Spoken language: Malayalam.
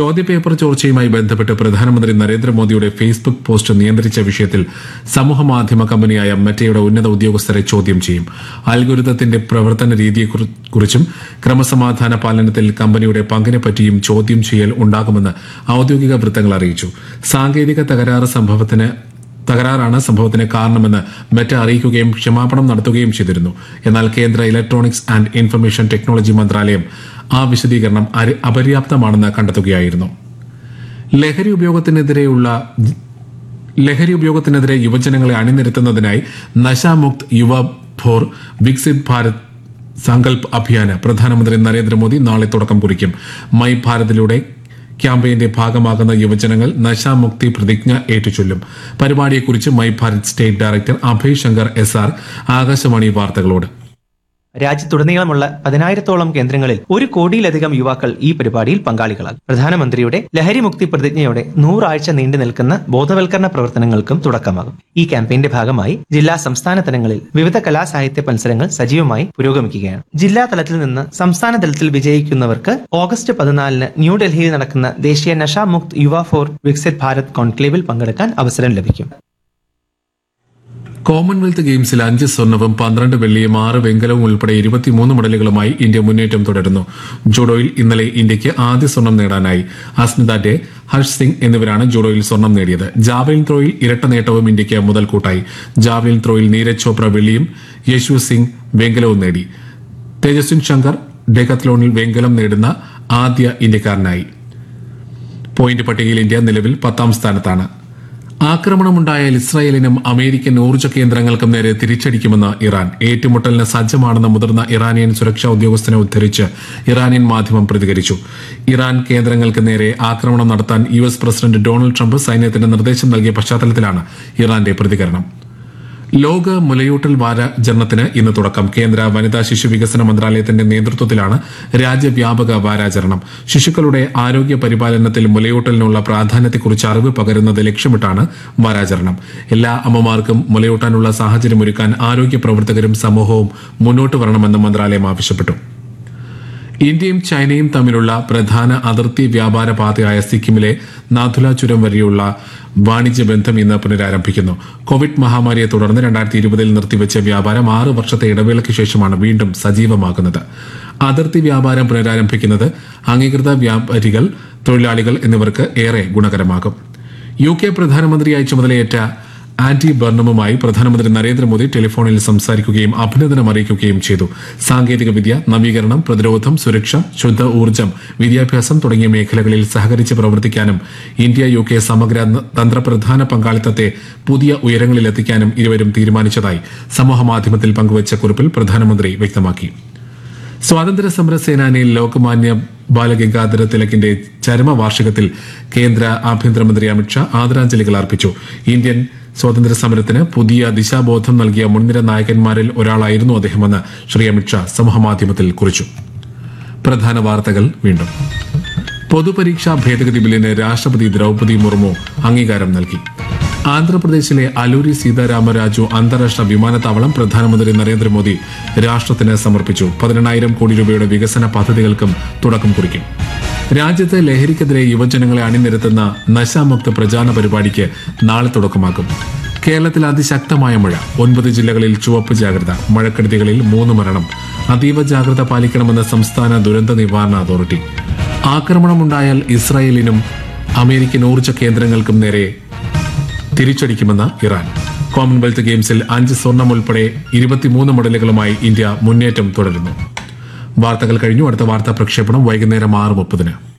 ചോദ്യപേപ്പർ ചോർച്ചയുമായി ബന്ധപ്പെട്ട് പ്രധാനമന്ത്രി നരേന്ദ്രമോദിയുടെ ഫേസ്ബുക്ക് പോസ്റ്റ് നിയന്ത്രിച്ച വിഷയത്തിൽ സമൂഹമാധ്യമ കമ്പനിയായ മെറ്റയുടെ ഉന്നത ഉദ്യോഗസ്ഥരെ ചോദ്യം ചെയ്യും അൽഗുരുതത്തിന്റെ പ്രവർത്തന രീതിയെക്കുറിച്ചും ക്രമസമാധാന പാലനത്തിൽ കമ്പനിയുടെ പങ്കിനെപ്പറ്റിയും ചോദ്യം ചെയ്യൽ ഉണ്ടാകുമെന്ന് ഔദ്യോഗിക വൃത്തങ്ങൾ അറിയിച്ചു സാങ്കേതിക തകരാറ് സംഭവത്തിന് തകരാറാണ് സംഭവത്തിന് കാരണമെന്ന് മെറ്റ അറിയിക്കുകയും ക്ഷമാപണം നടത്തുകയും ചെയ്തിരുന്നു എന്നാൽ കേന്ദ്ര ഇലക്ട്രോണിക്സ് ആൻഡ് ഇൻഫർമേഷൻ ടെക്നോളജി മന്ത്രാലയം ആ വിശദീകരണം അരി- അപര്യാപ്തമാണെന്ന് കണ്ടെത്തുകയായിരുന്നു ലഹരി ഉപയോഗത്തിനെതിരെയുള്ള ലഹരി ഉപയോഗത്തിനെതിരെ യുവജനങ്ങളെ അണിനിരത്തുന്നതിനായി നശാമുക്ത് യുവ ഭോർ വികസിത് ഭാരത് സങ്കൽപ് അഭിയാന് പ്രധാനമന്ത്രി നരേന്ദ്രമോദി നാളെ തുടക്കം കുറിക്കും മൈ ഭാരതിലൂടെ ക്യാമ്പയിന്റെ ഭാഗമാകുന്ന യുവജനങ്ങൾ നശാമുക്തി പ്രതിജ്ഞ ഏറ്റുചൊല്ലും പരിപാടിയെക്കുറിച്ച് my Bharat state director Abhay Shankar S R Akashvani വാർത്തകളോട് രാജ്യത്തുടനീളമുള്ള പതിനായിരത്തോളം കേന്ദ്രങ്ങളിൽ ഒരു കോടിയിലധികം യുവാക്കൾ ഈ പരിപാടിയിൽ പങ്കാളികളാകും പ്രധാനമന്ത്രിയുടെ ലഹരി മുക്തി പ്രതിജ്ഞയോടെ നൂറാഴ്ച നീണ്ടു നിൽക്കുന്ന ബോധവൽക്കരണ പ്രവർത്തനങ്ങൾക്കും തുടക്കമാകും ഈ ക്യാമ്പയിന്റെ ഭാഗമായി ജില്ലാ സംസ്ഥാന തലങ്ങളിൽ വിവിധ കലാസാഹിത്യ മത്സരങ്ങൾ സജീവമായി പുരോഗമിക്കുകയാണ് ജില്ലാ തലത്തിൽ നിന്ന് സംസ്ഥാന തലത്തിൽ വിജയിക്കുന്നവർക്ക് ഓഗസ്റ്റ് പതിനാലിന് ന്യൂഡൽഹിയിൽ നടക്കുന്ന ദേശീയ നഷാമുക്ത് യുവ ഫോർ വികസിത് ഭാരത് കോൺക്ലേവിൽ പങ്കെടുക്കാൻ അവസരം ലഭിക്കും കോമൺവെൽത്ത് ഗെയിംസിൽ അഞ്ച് സ്വർണവും പന്ത്രണ്ട് വെള്ളിയും ആറ് വെങ്കലവും ഉൾപ്പെടെ ഇരുപത്തിമൂന്ന് മെഡലുകളുമായി ഇന്ത്യ മുന്നേറ്റം തുടരുന്നു ജൂഡോയിൽ ഇന്നലെ ഇന്ത്യക്ക് ആദ്യ സ്വർണം നേടാനായി അസ്മിത ഡേ ഹർഷ് സിംഗ് എന്നിവരാണ് ജൂഡോയിൽ സ്വർണം നേടിയത് ജാവലിൻ ത്രോയിൽ ഇരട്ട നേട്ടവും ഇന്ത്യക്ക് മുതൽക്കൂട്ടായി ജാവലിൻ ത്രോയിൽ നീരജ് ചോപ്ര വെള്ളിയും യശു സിംഗ് വെങ്കലവും നേടി തേജസ്വിൻ ശങ്കർ ഡെക്കത്ലോണിൽ വെങ്കലം നേടുന്ന ആദ്യ ഇന്ത്യക്കാരനായി പോയിന്റ് പട്ടികയിൽ ഇന്ത്യ നിലവിൽ പത്താം സ്ഥാനത്താണ് ആക്രമണമുണ്ടായാൽ ഇസ്രായേലിനും അമേരിക്കൻ ഊർജ്ജ കേന്ദ്രങ്ങൾക്കും നേരെ തിരിച്ചടിക്കുമെന്ന് ഇറാൻ ഏറ്റുമുട്ടലിന് സജ്ജമാണെന്ന് മുതിർന്ന ഇറാനിയൻ സുരക്ഷാ ഉദ്യോഗസ്ഥനെ ഉദ്ധരിച്ച് ഇറാനിയൻ മാധ്യമം പ്രതികരിച്ചു ഇറാൻ കേന്ദ്രങ്ങൾക്ക് നേരെ ആക്രമണം നടത്താൻ U S president Donald Trump സൈന്യത്തിന് നിർദ്ദേശം നൽകിയ പശ്ചാത്തലത്തിലാണ് ഇറാന്റെ പ്രതികരണം ലോക മുലയൂട്ടൽ വാരാചരണത്തിന് ഇന്ന് തുടക്കം കേന്ദ്ര വനിതാ ശിശു വികസന മന്ത്രാലയത്തിന്റെ നേതൃത്വത്തിലാണ് രാജ്യവ്യാപക വാരാചരണം ശിശുക്കളുടെ ആരോഗ്യ പരിപാലനത്തിൽ മുലയൂട്ടലിനുള്ള പ്രാധാന്യത്തെക്കുറിച്ച് അറിവ് പകരുന്നത് ലക്ഷ്യമിട്ടാണ് വാരാചരണം എല്ലാ അമ്മമാർക്കും മുലയൂട്ടാനുള്ള സാഹചര്യമൊരുക്കാൻ ആരോഗ്യ പ്രവർത്തകരും സമൂഹവും മുന്നോട്ട് വരണമെന്ന് മന്ത്രാലയം ആവശ്യപ്പെട്ടു ഇന്ത്യയും ചൈനയും തമ്മിലുള്ള പ്രധാന അതിർത്തി വ്യാപാര പാതയായ സിക്കിമിലെ നാഥുല ചുരം വരെയുള്ള വാണിജ്യ ബന്ധം ഇന്ന് പുനരാരംഭിക്കുന്നു കോവിഡ് മഹാമാരിയെ തുടർന്ന് രണ്ടായിരത്തി ഇരുപതിൽ നിർത്തിവെച്ച വ്യാപാരം ആറ് വർഷത്തെ ഇടവേളയ്ക്ക് ശേഷമാണ് വീണ്ടും സജീവമാകുന്നത് അതിർത്തി വ്യാപാരം പുനരാരംഭിക്കുന്നത് അംഗീകൃത വ്യാപാരികൾ തൊഴിലാളികൾ എന്നിവർക്ക് ഏറെ ഗുണകരമാകും യു കെ പ്രധാനമന്ത്രിയായി ചുമതലയേറ്റ ആന്റി ബർണമുമായി പ്രധാനമന്ത്രി നരേന്ദ്രമോദി ടെലിഫോണിൽ സംസാരിക്കുകയും അഭിനന്ദനം അറിയിക്കുകയും ചെയ്തു സാങ്കേതികവിദ്യ നവീകരണം പ്രതിരോധം സുരക്ഷ ശുദ്ധ ഊർജ്ജം വിദ്യാഭ്യാസം തുടങ്ങിയ മേഖലകളിൽ സഹകരിച്ച് പ്രവർത്തിക്കാനും ഇന്ത്യ യു കെ സമഗ്ര ന- തന്ത്രപ്രധാന പങ്കാളിത്തത്തെ പുതിയ ഉയരങ്ങളിലെത്തിക്കാനും ഇരുവരും തീരുമാനിച്ചതായി സമൂഹമാധ്യമത്തിൽ പങ്കുവച്ച കുറിപ്പിൽ പ്രധാനമന്ത്രി വ്യക്തമാക്കി സ്വാതന്ത്ര്യ സമര സേനാനിയിൽ ലോകമാന്യ ബാലഗംഗാധര തിലകിന്റെ ചരമവാർഷികത്തിൽ കേന്ദ്ര ആഭ്യന്തരമന്ത്രി അമിത്ഷാ ആദരാഞ്ജലികൾ അർപ്പിച്ചു ഇന്ത്യൻ സ്വാതന്ത്ര്യ സമരത്തിന് പുതിയ ദിശാബോധം നൽകിയ മുൻനിര നായകന്മാരിൽ ഒരാളായിരുന്നു അദ്ദേഹമെന്ന് ശ്രീ അമിത്ഷാ സമൂഹമാധ്യമത്തിൽ കുറിച്ചു പ്രധാന വാർത്തകൾ വീണ്ടും പൊതുപരീക്ഷാ ഭേദഗതി ബില്ലിന് രാഷ്ട്രപതി ദ്രൗപദി മുർമു അംഗീകാരം നൽകി ആന്ധ്രാപ്രദേശിലെ അലൂരി സീതാരാമരാജു അന്താരാഷ്ട്ര വിമാനത്താവളം പ്രധാനമന്ത്രി നരേന്ദ്രമോദി രാഷ്ട്രത്തിന് സമർപ്പിച്ചു പതിനെണ്ണായിരം കോടി രൂപയുടെ വികസന പദ്ധതികൾക്കും തുടക്കം കുറിക്കും രാജ്യത്ത് ലഹരിക്കെതിരെ യുവജനങ്ങളെ അണിനിരത്തുന്ന നശാമുക്ത പ്രചാരണ പരിപാടിക്ക് നാളെ തുടക്കമാകും കേരളത്തിൽ അതിശക്തമായ മഴ ഒൻപത് ജില്ലകളിൽ ചുവപ്പ് ജാഗ്രത മഴക്കെടുതികളിൽ മൂന്ന് മരണം അതീവ ജാഗ്രത പാലിക്കണമെന്ന് സംസ്ഥാന ദുരന്ത നിവാരണ അതോറിറ്റി ആക്രമണമുണ്ടായാൽ ഇസ്രായേലിനും അമേരിക്കൻ ഊർജ്ജ കേന്ദ്രങ്ങൾക്കും നേരെ തിരിച്ചടിക്കുമെന്ന് ഇറാൻ കോമൺവെൽത്ത് ഗെയിംസിൽ അഞ്ച് സ്വർണം ഉൾപ്പെടെ ഇരുപത്തിമൂന്ന് മെഡലുകളുമായി ഇന്ത്യ മുന്നേറ്റം തുടരുന്നു വാർത്തകൾ കഴിഞ്ഞു അടുത്ത വാർത്താ പ്രക്ഷേപണം വൈകുന്നേരം ആറ് മുപ്പതിന്